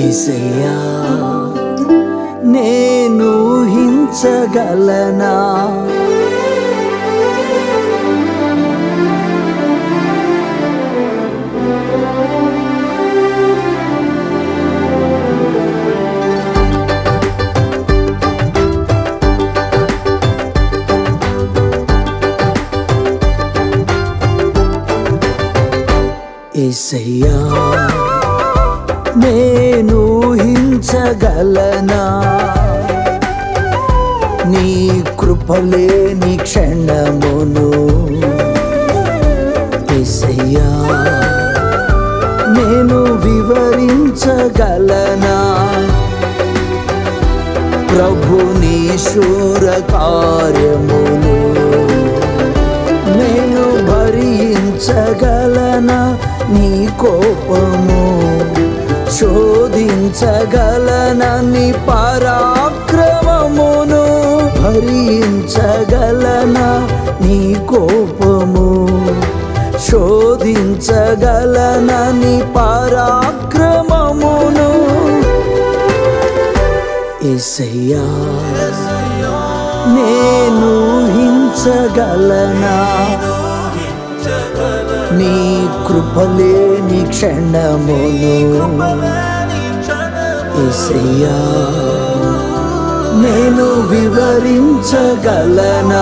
ఏసయ్యా నేను హించగలనా ఏసయ్యా నేను హించగలనా నీ కృపలేని క్షణమును ఏసయ్యా నేను వివరించగలనా ప్రభుని శూర కార్యమును నేను భరించగలనా నీ కోపము శోధించగలనా నీ పరాక్రమమును భరించగలనా నీ కోపము శోధించగలనా నీ పరాక్రమమును ఏసయ్యా నేను హించగలనా నీ కృపలేని క్షణమును ఏసయ్యా నేను వివరించగలనా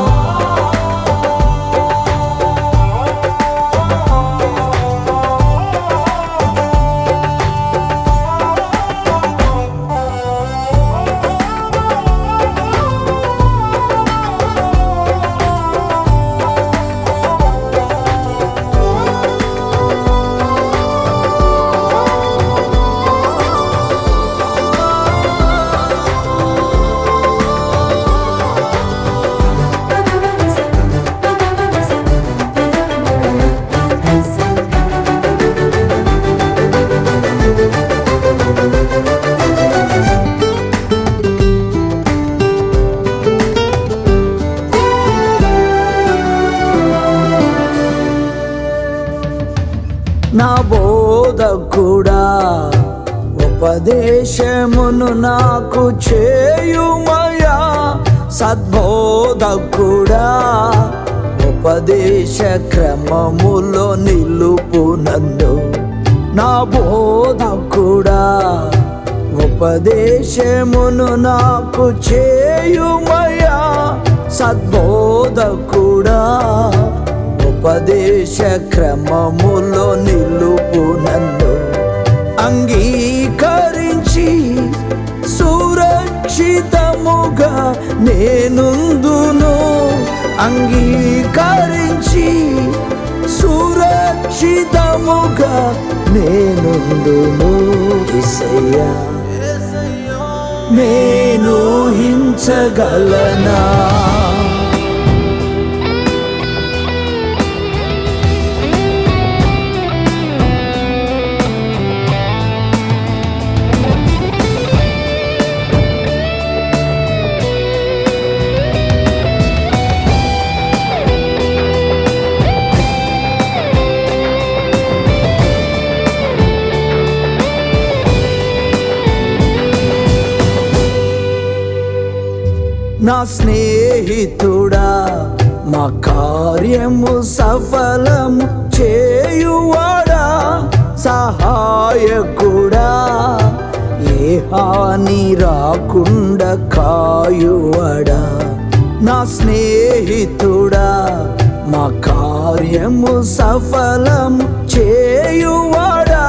నా బోధకుడా ఉపదేశమును నాకు చేయుమయా సద్బోధకుడా ఉపదేశ క్రమములో నిలుపు నన్ను నా బోధకుడా ఉపదేశమును నాకు చేయుమయా సద్బోధకుడా ఉపదేశ క్రమములో నిలుపు నన్ను అంగీకరించి సురక్షితముగా నేనుందును అంగీకరించి సురక్షితముగా నేనుందును ఇసయ్యా నేను హించగలనా నా స్నేహితుడా మా కార్యము సఫలము చేయువాడా సహాయకుడా ఏ హాని రాకుండా కాయువాడా నా స్నేహితుడా మా కార్యము సఫలము చేయువాడా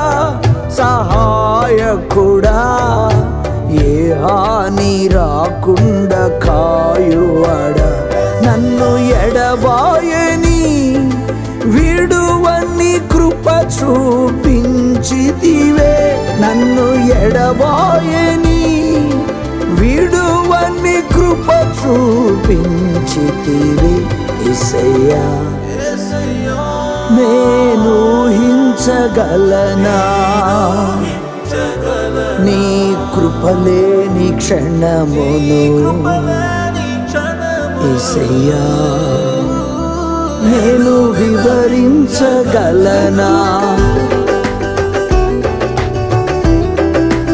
సహాయకుడా ఏ హాని రాకుండా కాయువాడ నన్ను ఎడబాయని విడువని కృప చూపించితివే నన్ను ఎడబాయని విడువని కృప చూపించితివే ఇసయ్యా నేను హించగలనా నీ కృపలేని క్షణమును ఏసయ్యా నేను వివరించగలనా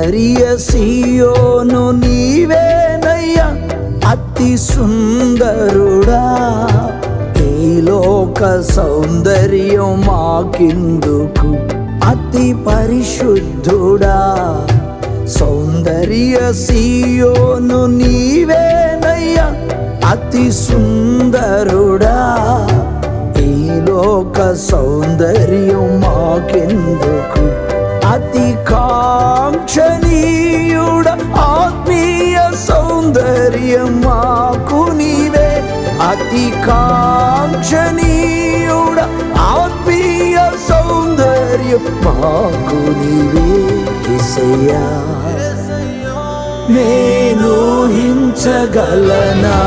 సౌందర్య సియోను నీవేనయ్యా అతి సుందరుడా ఈ లోక సౌందర్యం మాకిందుకు అతి పరిశుద్ధుడా సౌందర్య సియోను నీవేనయ్యా అతి సుందరుడా ఈ లోక సౌందర్యం మాకెందుకు అతి కాంక్షణీయుడ ఆత్మీయ సౌందర్యం మాకు నీవే అతి కాంక్షణీయుడ ఆత్మీయ సౌందర్యం మాకు నీవే ఇసయ్యా నేను హించగలనా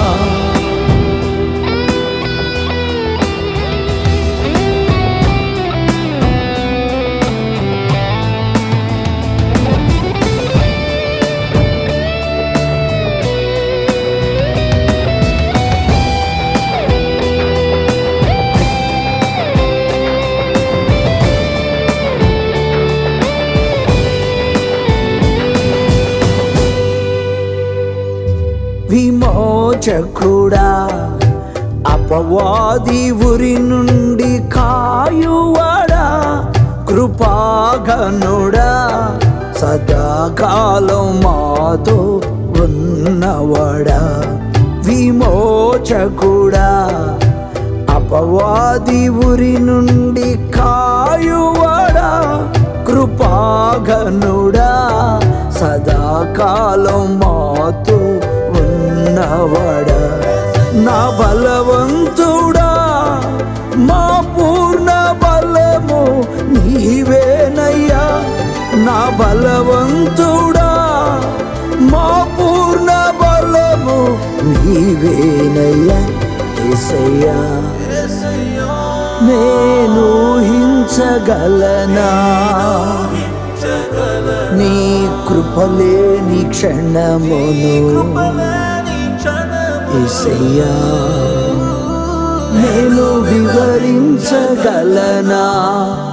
విమోచకుడా అపవాది ఉరి నుండి కాయువాడా కృపాగనుడా సదాకాలం మాతో ఉన్నవాడా విమోచకుడా అపవాది ఉరి నుండి కాయువాడా కృపాగనుడా సదాకాలం మాతో ఉన్నవాడా నా బలవంతుడా మా పూర్ణ బలము నీవేనయ్యా నా బలవంతుడా మా పూర్ణ బలము నీవేనయ్యా ఏసయ్యా నేను హించగలనా నీ కృపలేని క్షణమును ఏసయ్యా నేను వివరించగలనా